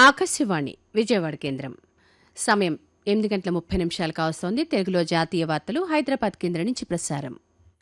ఆకాశవాణి విజయవాడ కేంద్రం సమయం ఎనిమిది గంటల ముప్పై నిమిషాలు కావస్తోంది తెలుగులో జాతీయ వార్తలు హైదరాబాద్ కేంద్రం నుంచి ప్రసారం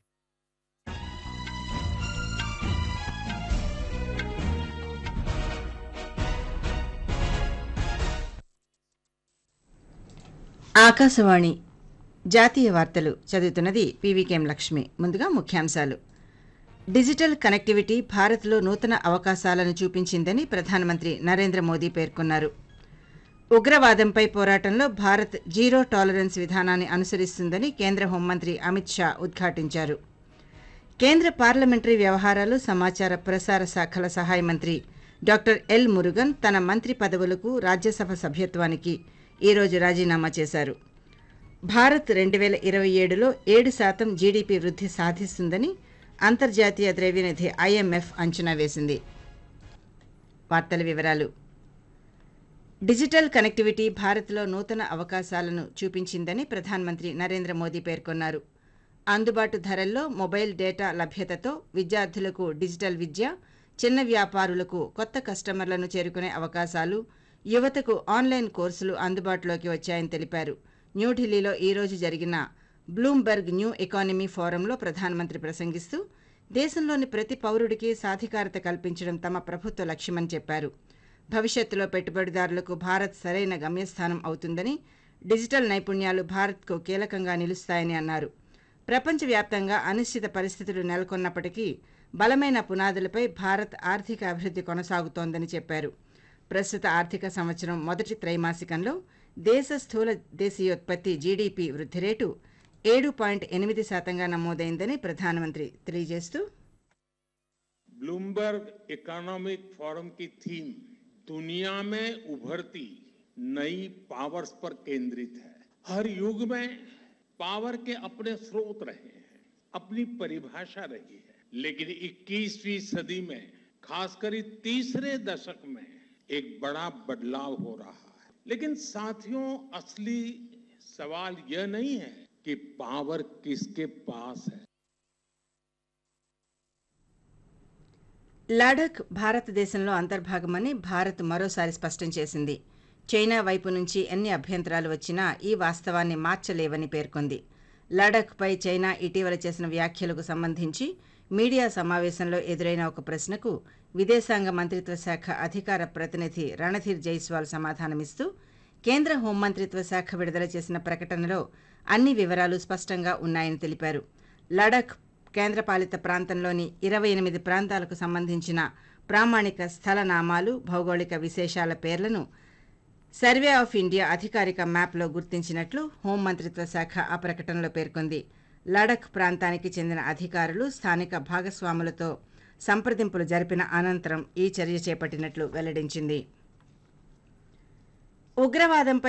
ఆకాశవాణి జాతీయ వార్తలు చదువుతున్నది పీవీకేఎం లక్ష్మి ముందుగా ముఖ్యాంశాలు డిజిటల్ కనెక్టివిటీ భారత్లో నూతన అవకాశాలను చూపించిందని ప్రధానమంత్రి నరేంద్ర మోదీ పేర్కొన్నారు ఉగ్రవాదంపై పోరాటంలో భారత్ జీరో టాలరెన్స్ విధానాన్ని అనుసరిస్తుందని కేంద్ర హోంమంత్రి అమిత్ షా ఉద్ఘాటించారు కేంద్ర పార్లమెంటరీ వ్యవహారాలు సమాచార ప్రసార శాఖల సహాయ మంత్రి డాక్టర్ ఎల్ మురుగన్ తన మంత్రి పదవులకు రాజ్యసభ సభ్యత్వానికి ఈరోజు రాజీనామా చేశారు భారత్ రెండు వేల ఇరవై ఏడులో ఏడు శాతం జీడీపీ వృద్ధి సాధిస్తుందని అంతర్జాతీయ ద్రవ్యనిధి ఐఎంఎఫ్ అంచనా వేసింది వార్తల వివరాలు డిజిటల్ కనెక్టివిటీ భారత్లో నూతన అవకాశాలను చూపించిందని ప్రధానమంత్రి నరేంద్ర మోదీ పేర్కొన్నారు అందుబాటు ధరల్లో మొబైల్ డేటా లభ్యతతో విద్యార్థులకు డిజిటల్ విద్య చిన్న వ్యాపారులకు కొత్త కస్టమర్లను చేరుకునే అవకాశాలు యువతకు ఆన్లైన్ కోర్సులు అందుబాటులోకి వచ్చాయని తెలిపారు న్యూఢిల్లీలో ఈ రోజు జరిగిన బ్లూంబెర్గ్ న్యూ ఎకానమీ ఫోరంలో ప్రధానమంత్రి ప్రసంగిస్తూ దేశంలోని ప్రతి పౌరుడికి సాధికారత కల్పించడం తమ ప్రభుత్వ లక్ష్యమని చెప్పారు భవిష్యత్తులో పెట్టుబడిదారులకు భారత్ సరైన గమ్యస్థానం అవుతుందని డిజిటల్ నైపుణ్యాలు భారత్కు కీలకంగా నిలుస్తాయని అన్నారు ప్రపంచవ్యాప్తంగా అనిశ్చిత పరిస్థితులు నెలకొన్నప్పటికీ బలమైన పునాదులపై భారత్ ఆర్థిక అభివృద్ధి కొనసాగుతోందని చెప్పారు ప్రస్తుత ఆర్థిక సంవత్సరం మొదటి త్రైమాసికంలో దేశ స్థూల దేశీయోత్పత్తి జీడీపీ వృద్ధి రేటు ఏడు పాయింట్ ఎనిమిది శాతంగా నమోదైందని ప్రధానమంత్రి తెలియజేస్తూ ब्लूमबर्ग इकोनॉमिक फोरम की थीम दुनिया में उभरती नई पावर्स पर केंद्रित है हर युग में पावर के अपने स्रोत रहे हैं अपनी परिभाषा रही है लेकिन 21वीं सदी में खासकर इस तीसरे दशक में एक बड़ा बदलाव हो रहा है लेकिन साथियों असली सवाल यह नहीं है कि पावर किसके पास है లడాక్ భారతదేశంలో అంతర్భాగమని భారత్ మరోసారి స్పష్టం చేసింది చైనా వైపు నుంచి ఎన్ని అభ్యంతరాలు వచ్చినా ఈ వాస్తవాన్ని మార్చలేవని పేర్కొంది లడాఖ్పై చైనా ఇటీవల చేసిన వ్యాఖ్యలకు సంబంధించి మీడియా సమావేశంలో ఎదురైన ఒక ప్రశ్నకు విదేశాంగ మంత్రిత్వ శాఖ అధికార ప్రతినిధి రణధీర్ జైస్వాల్ సమాధానమిస్తూ కేంద్ర హోంమంత్రిత్వ శాఖ విడుదల చేసిన ప్రకటనలో అన్ని వివరాలు స్పష్టంగా ఉన్నాయని తెలిపారు లడాక్ కేంద్రపాలిత ప్రాంతంలోని ఇరవై ఎనిమిది ప్రాంతాలకు సంబంధించిన ప్రామాణిక స్థలనామాలు భౌగోళిక విశేషాల పేర్లను సర్వే ఆఫ్ ఇండియా అధికారిక మ్యాప్లో గుర్తించినట్లు హోంమంత్రిత్వ శాఖ ఆ ప్రకటనలో పేర్కొంది లడఖ్ ప్రాంతానికి చెందిన అధికారులు స్థానిక భాగస్వాములతో సంప్రదింపులు జరిపిన అనంతరం ఈ చర్య చేపట్టినట్లు వెల్లడించింది ఉగ్రవాదంపై